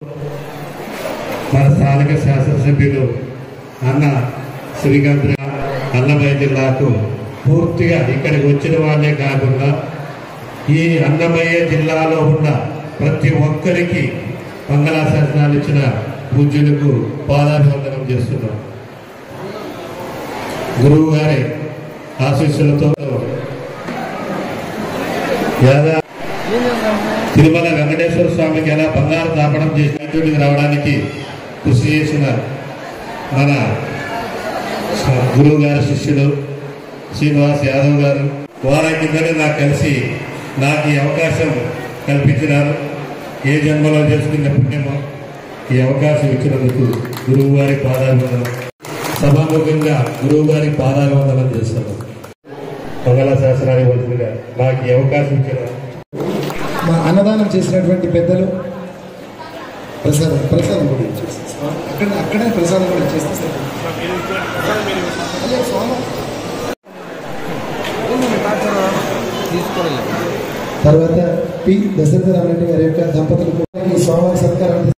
మన స్థానిక శాసనసభ్యులు అన్న శ్రీకాంత్ అన్నమయ్య జిల్లాకు పూర్తిగా ఇక్కడికి వచ్చిన వాళ్ళే కాకుండా ఈ అన్నమయ్య జిల్లాలో ఉన్న ప్రతి ఒక్కరికి మంగళాశాసనాలు ఇచ్చిన పూజ్యులకు పాదాభివందనం చేస్తున్నాం గురువు గారి ఆశీస్సులతో యాదా తిరుమల వెంకటేశ్వర స్వామికి ఎలా బంగారు దాపడం చేసి అర్జునుడికి రావడానికి కృషి చేసిన మన గురువు గారి శిష్యుడు శ్రీనివాస్ యాదవ్ గారు వారి కిందనే నాకు కలిసి నాకు ఈ అవకాశం కల్పించినారు ఏ జన్మలో చేసుకున్న పుణ్యమో ఈ అవకాశం ఇచ్చినందుకు గురువు గారి పాదాభివందనం సభాముఖంగా గురువు గారి పాదాభివందనం చేస్తున్నాం మంగళ శాసనాధిపతులుగా నాకు ఈ అవకాశం ఇచ్చిన మా అన్నదానం చేసినటువంటి పెద్దలు ప్రసాదం ప్రసాదం కూడా ఇచ్చేస్తాం అక్కడ అక్కడే ప్రసాదం కూడా ఇచ్చేస్తే సరిపోతుంది. అయ్యో, స్వామి. తర్వాత పి దశరథ రామరెడ్డి గారి యొక్క దంపతులకు ఈ స్వామివారి సత్కారాన్ని